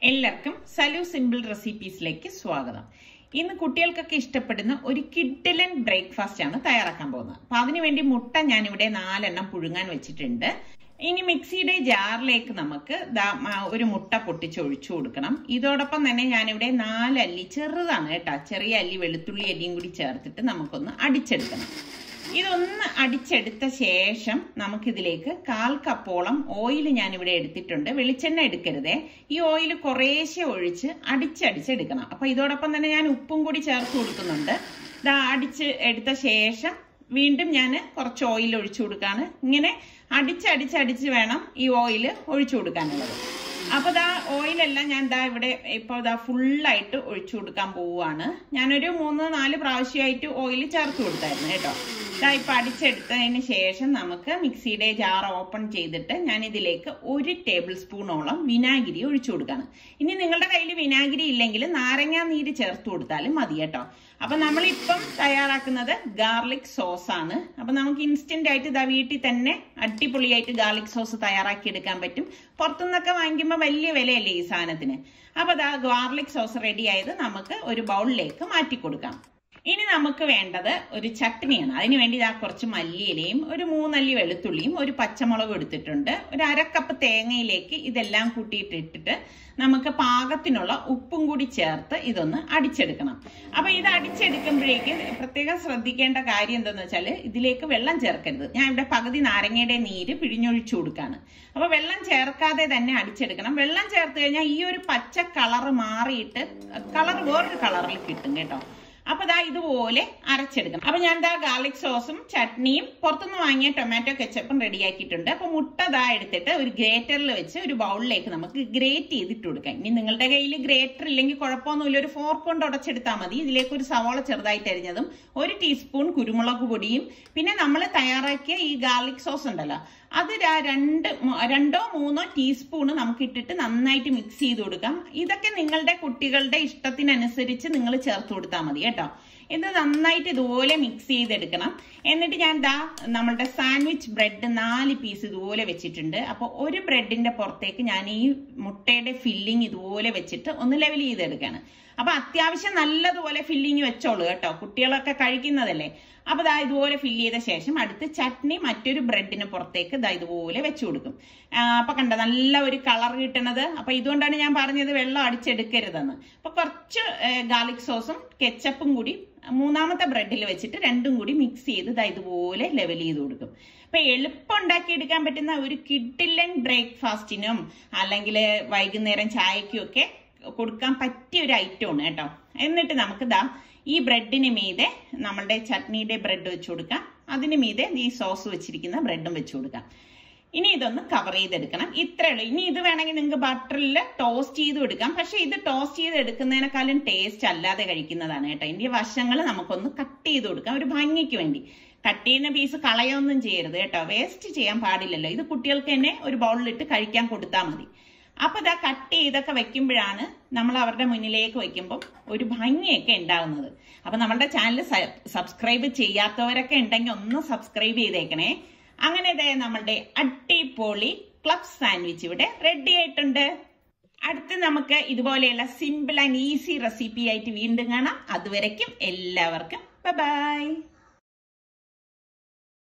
എല്ലാവർക്കും സലു സിമ്പിൾ റെസിപ്പീസിലേക്ക് സ്വാഗതം ഇന്ന് കുട്ടികൾക്കൊക്കെ ഇഷ്ടപ്പെടുന്ന ഒരു കിഡിലൻ ബ്രേക്ക്ഫാസ്റ്റ് ആണ് തയ്യാറാക്കാൻ പോകുന്നത് അപ്പൊ അതിനുവേണ്ടി മുട്ട ഞാനിവിടെ നാലെണ്ണം പുഴുങ്ങാൻ വെച്ചിട്ടുണ്ട് ഇനി മിക്സിയുടെ ജാറിലേക്ക് നമുക്ക് ദാ മ- ഒരു മുട്ട പൊട്ടിച്ച് ഒഴിച്ചു കൊടുക്കണം ഇതോടൊപ്പം തന്നെ ഞാനിവിടെ നാലല്ലി ചെറുതാണ് കേട്ടോ ചെറിയ അല്ലി വെളുത്തുള്ളി അല്ലിയും കൂടി ചേർത്തിട്ട് നമുക്കൊന്ന് അടിച്ചെടുക്കണം ഇതൊന്ന് അടിച്ചെടുത്ത ശേഷം നമുക്കിതിലേക്ക് കാൽ കപ്പോളം ഓയിൽ ഞാനിവിടെ എടുത്തിട്ടുണ്ട് വെളിച്ചെണ്ണ എടുക്കരുതേ ഈ ഓയിൽ കുറേശ്ശെ ഒഴിച്ച് അടിച്ചടിച്ചെടുക്കണം അപ്പൊ ഇതോടൊപ്പം തന്നെ ഞാൻ ഉപ്പും കൂടി ചേർത്ത് കൊടുക്കുന്നുണ്ട് ഇതാ അടിച്ച് എടുത്ത ശേഷം വീണ്ടും ഞാൻ കുറച്ച് ഓയിൽ ഒഴിച്ചു കൊടുക്കാണ് ഇങ്ങനെ അടിച്ചടിച്ചടിച്ച് വേണം ഈ ഓയിൽ ഒഴിച്ചു കൊടുക്കാനുള്ളത് അപ്പൊ ദാ ഓയിലെല്ലാം ഞാൻ ദാ ഇവിടെ ഇപ്പോൾ ദാ ഫുള്ളായിട്ട് ഒഴിച്ചു കൊടുക്കാൻ പോവുകയാണ് ഞാനൊരു മൂന്ന് നാല് പ്രാവശ്യമായിട്ട് ഓയിൽ ചേർത്ത് കൊടുത്തായിരുന്നു കേട്ടോ ദാ ഇപ്പൊ അടിച്ചെടുത്തതിന് ശേഷം നമുക്ക് മിക്സിയുടെ ജാർ ഓപ്പൺ ചെയ്തിട്ട് ഞാൻ ഇതിലേക്ക് ഒരു ടേബിൾ സ്പൂണോളം വിനാഗിരി ഒഴിച്ചു കൊടുക്കാണ് ഇനി നിങ്ങളുടെ കയ്യിൽ വിനാഗിരി ഇല്ലെങ്കിൽ നാരങ്ങാ നീര് ചേർത്ത് കൊടുത്താലും മതി കേട്ടോ അപ്പൊ നമ്മളിപ്പം തയ്യാറാക്കുന്നത് ഗാർലിക് സോസ് ആണ് അപ്പൊ നമുക്ക് ഇൻസ്റ്റന്റ് ആയിട്ട് ഇതാ വീട്ടിൽ തന്നെ അടിപൊളിയായിട്ട് ഗാർലിക് സോസ് തയ്യാറാക്കി എടുക്കാൻ പറ്റും പുറത്തുനിന്നൊക്കെ വാങ്ങിക്കുമ്പോൾ വലിയ വിലയല്ലേ ഈ സാധനത്തിന് അപ്പൊ ദാ ഗാർലിക് സോസ് റെഡി ആയത് നമുക്ക് ഒരു ബൗളിലേക്ക് മാറ്റി കൊടുക്കാം ഇനി നമുക്ക് വേണ്ടത് ഒരു ചട്നിയാണ് അതിന് വേണ്ടി ഇതാ കുറച്ച് മല്ലിയിലയും ഒരു മൂന്നല്ലി വെളുത്തുള്ളിയും ഒരു പച്ചമുളകും എടുത്തിട്ടുണ്ട് ഒരു അരക്കപ്പ് തേങ്ങയിലേക്ക് ഇതെല്ലാം കൂട്ടിയിട്ട് ഇട്ടിട്ട് നമുക്ക് പാകത്തിനുള്ള ഉപ്പും കൂടി ചേർത്ത് ഇതൊന്ന് അടിച്ചെടുക്കണം അപ്പൊ ഇത് അടിച്ചെടുക്കുമ്പോഴേക്ക് പ്രത്യേകം ശ്രദ്ധിക്കേണ്ട കാര്യം എന്താന്ന് വെച്ചാൽ ഇതിലേക്ക് വെള്ളം ചേർക്കരുത് ഞാൻ ഇവിടെ പകുതി നാരങ്ങയുടെ നീര് പിഴിഞ്ഞൊഴിച്ചു കൊടുക്കാണ് അപ്പൊ വെള്ളം ചേർക്കാതെ തന്നെ അടിച്ചെടുക്കണം വെള്ളം ചേർത്ത് കഴിഞ്ഞാൽ ഈ ഒരു പച്ച കളർ മാറിയിട്ട് കളർ വേറൊരു കളറിൽ കിട്ടും കേട്ടോ അപ്പൊ ദാ ഇതുപോലെ അരച്ചെടുക്കണം അപ്പൊ ഞാൻ ദാ ഗാർലിക് സോസും ചട്നിയും പുറത്തുനിന്ന് വാങ്ങിയ ടൊമാറ്റോ കെച്ചപ്പും റെഡിയാക്കിയിട്ടുണ്ട് അപ്പൊ മുട്ട ദാ എടുത്തിട്ട് ഒരു ഗ്രേറ്ററിൽ വെച്ച് ഒരു ബൗളിലേക്ക് നമുക്ക് ഗ്രേറ്റ് ചെയ്തിട്ട് കൊടുക്കാം ഇനി നിങ്ങളുടെ കയ്യിൽ ഗ്രേറ്റർ ഇല്ലെങ്കിൽ കുഴപ്പമൊന്നുമില്ല ഒരു ഫോർക്ക് കൊണ്ട് ഉടച്ചെടുത്താൽ മതി ഇതിലേക്ക് ഒരു സവാള ചെറുതായിട്ട് അരിഞ്ഞതും ഒരു ടീസ്പൂൺ കുരുമുളക് പൊടിയും പിന്നെ നമ്മൾ തയ്യാറാക്കിയ ഈ ഗാർലിക് സോസ് ഉണ്ടല്ലോ അത് ര- രണ്ട് മ- രണ്ടോ മൂന്നോ ടീസ്പൂണ് നമുക്ക് ഇട്ടിട്ട് നന്നായിട്ട് മിക്സ് ചെയ്ത് കൊടുക്കാം ഇതൊക്കെ നിങ്ങളുടെ കുട്ടികളുടെ ഇഷ്ടത്തിനനുസരിച്ച് നിങ്ങൾ ചേർത്ത് കൊടുത്താൽ മതി കേട്ടോ ഇത് നന്നായിട്ട് ഇതുപോലെ മിക്സ് ചെയ്തെടുക്കണം എന്നിട്ട് ഞാൻ ദാ നമ്മളുടെ സാൻഡ്വിച്ച് ബ്രെഡ് നാല് പീസ് ഇതുപോലെ വെച്ചിട്ടുണ്ട് അപ്പോൾ ഒരു ബ്രെഡിന്റെ പുറത്തേക്ക് ഞാൻ ഈ മുട്ടയുടെ ഫില്ലിങ് ഇതുപോലെ വെച്ചിട്ട് ഒന്ന് ലെവൽ ചെയ്തെടുക്കുകയാണ് അപ്പൊ അത്യാവശ്യം നല്ലതുപോലെ ഫില്ലിങ് വെച്ചോളൂ കേട്ടോ കുട്ടികളൊക്കെ കഴിക്കുന്നതല്ലേ അപ്പൊ ദാ ഇതുപോലെ ഫില്ല് ചെയ്ത ശേഷം അടുത്ത് ചട്നി മറ്റൊരു ബ്രെഡിന് പുറത്തേക്ക് ദാ ഇതുപോലെ വെച്ചു കൊടുക്കും ആ, അപ്പൊ കണ്ട നല്ല ഒരു കളർ കിട്ടണത് അപ്പൊ ഇതുകൊണ്ടാണ് ഞാൻ പറഞ്ഞത് വെള്ളം അടിച്ചെടുക്കരുതെന്ന് അപ്പൊ കുറച്ച് ഗാർലിക് സോസും കെച്ചപ്പും കൂടി മൂന്നാമത്തെ ബ്രെഡിൽ വെച്ചിട്ട് രണ്ടും കൂടി മിക്സ് ചെയ്ത് ദാ ഇതുപോലെ ലെവൽ ചെയ്ത് കൊടുക്കും അപ്പൊ എളുപ്പം ഉണ്ടാക്കിയെടുക്കാൻ പറ്റുന്ന ഒരു കിഡിലൻ ബ്രേക്ക്ഫാസ്റ്റിനും അല്ലെങ്കിൽ വൈകുന്നേരം ചായക്കും ഒക്കെ കൊടുക്കാൻ പറ്റിയ ഒരു ഐറ്റമാണ് കേട്ടോ എന്നിട്ട് നമുക്ക് ദാ ഈ ബ്രെഡിന് മീതെ നമ്മളുടെ ചട്നിയുടെ ബ്രെഡ് വെച്ച് കൊടുക്കാം അതിന് മീതെ ഈ സോസ് വെച്ചിരിക്കുന്ന ബ്രെഡും വെച്ച് കൊടുക്കാം ഇനി ഇതൊന്ന് കവർ ചെയ്തെടുക്കണം ഇത്രേ ഉള്ളൂ ഇനി ഇത് വേണമെങ്കിൽ നിങ്ങൾക്ക് ബട്ടറിൽ ടോസ്റ്റ് ചെയ്ത് എടുക്കാം പക്ഷെ ഇത് ടോസ്റ്റ് ചെയ്ത് എടുക്കുന്നതിനേക്കാളും ടേസ്റ്റ് അല്ലാതെ കഴിക്കുന്നതാണ് കേട്ടോ ഇതിന്റെ വശങ്ങൾ നമുക്കൊന്ന് കട്ട് ചെയ്ത് കൊടുക്കാം ഒരു ഭംഗിക്ക് വേണ്ടി കട്ട് ചെയ്യുന്ന പീസ് കളയൊന്നും ചെയ്യരുത് കേട്ടോ വേസ്റ്റ് ചെയ്യാൻ പാടില്ലല്ലോ ഇത് കുട്ടികൾക്ക് തന്നെ ഒരു ബൗളിലിട്ട് കഴിക്കാൻ കൊടുത്താൽ മതി അപ്പൊ ഇതാ കട്ട് ചെയ്തൊക്കെ വെക്കുമ്പോഴാണ് നമ്മൾ അവരുടെ മുന്നിലേക്ക് വെക്കുമ്പോൾ ഒരു ഭംഗിയൊക്കെ ഉണ്ടാവുന്നത് അപ്പൊ നമ്മളുടെ ചാനൽ സബ്സ്ക്രൈബ് ചെയ്യാത്തവരൊക്കെ ഉണ്ടെങ്കിൽ ഒന്ന് സബ്സ്ക്രൈബ് ചെയ്തേക്കണേ അങ്ങനെ ഇതേ നമ്മളുടെ അടിപൊളി ക്ലബ് സാൻഡ്വിച്ച് ഇവിടെ റെഡി ആയിട്ടുണ്ട് അടുത്ത് നമുക്ക് ഇതുപോലെയുള്ള സിമ്പിൾ ആൻഡ് ഈസി റെസിപ്പി ആയിട്ട് വീണ്ടും കാണാം അതുവരയ്ക്കും എല്ലാവർക്കും ബൈ